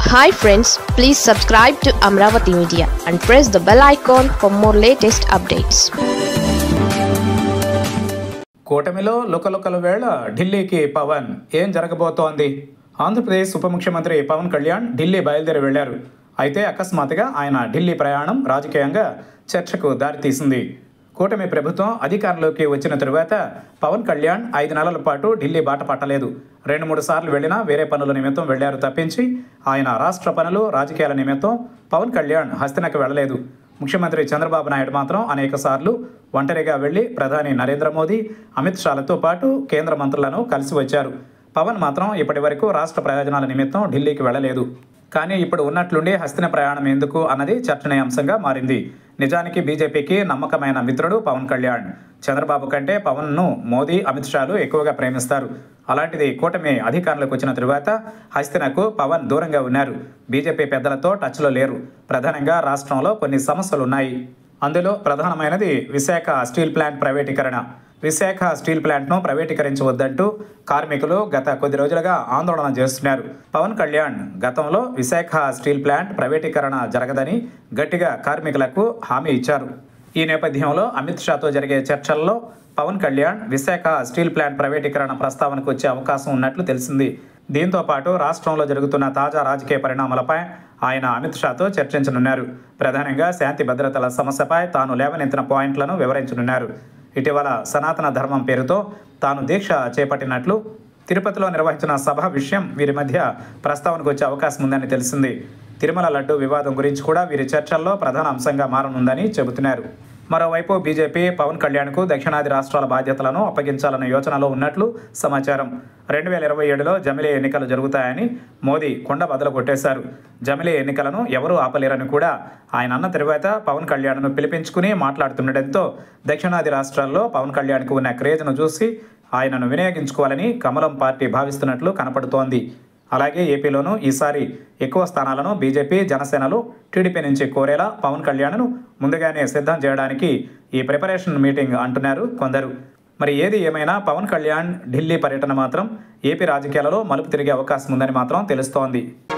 hi friends please subscribe to Amaravati media and press the bell icon for more latest updates కూటమిలో లుకలుకల వేళ ఢిల్లీకి పవన్ ఏం జరగబోతోంది ఆంధ్రప్రదేశ్ ఉప ముఖ్యమంత్రి పవన్ కళ్యాణ్ ఢిల్లీ బయలుదేరి వెళ్లారు అయితే అకస్మాత్తుగా ఆయన ఢిల్లీ ప్రయాణం రాజకీయంగా చర్చకు దారితీసింది కూటమి ప్రభుత్వం అధికారంలోకి వచ్చిన తరువాత పవన్ కళ్యాణ్ ఐదు నెలల పాటు ఢిల్లీ బాట పట్టలేదు రెండు మూడు సార్లు వెళ్ళినా వేరే పనుల నిమిత్తం వెళ్లారు తప్పించి ఆయన రాష్ట్ర పనులు రాజకీయాల నిమిత్తం పవన్ కళ్యాణ్ హస్తినకు వెళ్ళలేదు ముఖ్యమంత్రి చంద్రబాబు నాయుడు మాత్రం అనేక సార్లు ఒంటరిగా వెళ్లి ప్రధాని నరేంద్ర మోదీ అమిత్ షాలతో పాటు కేంద్ర మంత్రులను కలిసి వచ్చారు పవన్ మాత్రం ఇప్పటి వరకు రాష్ట్ర ప్రయోజనాల నిమిత్తం ఢిల్లీకి వెళ్ళలేదు కానీ ఇప్పుడు ఉన్నట్లుండి హస్తిన ప్రయాణం ఎందుకు అన్నది చర్చనీయాంశంగా మారింది నిజానికి బీజేపీకి నమ్మకమైన మిత్రుడు పవన్ కళ్యాణ్ చంద్రబాబు కంటే పవన్ను మోదీ అమిత్ షాలు ఎక్కువగా ప్రేమిస్తారు అలాంటిది కూటమి అధికారంలోకి వచ్చిన తరువాత హస్తినకు పవన్ దూరంగా ఉన్నారు బీజేపీ పెద్దలతో టచ్లో లేరు ప్రధానంగా రాష్ట్రంలో కొన్ని సమస్యలు ఉన్నాయి అందులో ప్రధానమైనది విశాఖ స్టీల్ ప్లాంట్ ప్రైవేటీకరణ విశాఖ స్టీల్ ప్లాంట్ను ప్రైవేటీకరించవద్దంటూ కార్మికులు గత కొద్ది రోజులుగా ఆందోళన చేస్తున్నారు పవన్ కళ్యాణ్ గతంలో విశాఖ స్టీల్ ప్లాంట్ ప్రైవేటీకరణ జరగదని గట్టిగా కార్మికులకు హామీ ఇచ్చారు ఈ నేపథ్యంలో అమిత్ షాతో జరిగే చర్చల్లో పవన్ కళ్యాణ్ విశాఖ స్టీల్ ప్లాంట్ ప్రైవేటీకరణ ప్రస్తావనకు వచ్చే అవకాశం ఉన్నట్లు తెలిసింది దీంతో పాటు రాష్ట్రంలో జరుగుతున్న తాజా రాజకీయ పరిణామాలపై ఆయన అమిత్ షాతో చర్చించనున్నారు ప్రధానంగా శాంతి భద్రతల సమస్యపై తాను లేవనెత్తిన పాయింట్లను వివరించనున్నారు ఇటీవల సనాతన ధర్మం పేరుతో తాను దీక్ష చేపట్టినట్లు తిరుపతిలో నిర్వహించిన సభ విషయం వీరి మధ్య ప్రస్తావనకు వచ్చే అవకాశం ఉందని తెలిసింది తిరుమల లడ్డు వివాదం గురించి కూడా వీరి చర్చల్లో ప్రధాన అంశంగా మారనుందని చెబుతున్నారు మరోవైపు బీజేపీ పవన్ కళ్యాణ్కు దక్షిణాది రాష్ట్రాల బాధ్యతలను అప్పగించాలన్న యోచనలో ఉన్నట్లు సమాచారం రెండు వేల ఇరవై ఏడులో జమిలీ ఎన్నికలు జరుగుతాయని మోదీ కొండ బదలు కొట్టేశారు జమిలీ ఎన్నికలను ఎవరూ ఆపలేరని కూడా ఆయన అన్న తరువాత పవన్ కళ్యాణ్ను పిలిపించుకుని మాట్లాడుతుండటంతో దక్షిణాది రాష్ట్రాల్లో పవన్ కళ్యాణ్కు ఉన్న క్రేజ్ను చూసి ఆయనను వినియోగించుకోవాలని కమలం పార్టీ భావిస్తున్నట్లు కనపడుతోంది అలాగే ఏపీలోనూ ఈసారి ఎక్కువ స్థానాలను బీజేపీ జనసేనలు టీడీపీ నుంచి కోరేలా పవన్ కళ్యాణ్ను ముందుగానే సిద్ధం చేయడానికి ఈ ప్రిపరేషన్ మీటింగ్ అంటున్నారు కొందరు మరి ఏది ఏమైనా పవన్ కళ్యాణ్ ఢిల్లీ పర్యటన మాత్రం ఏపీ రాజకీయాలలో మలుపు తిరిగే అవకాశం ఉందని మాత్రం తెలుస్తోంది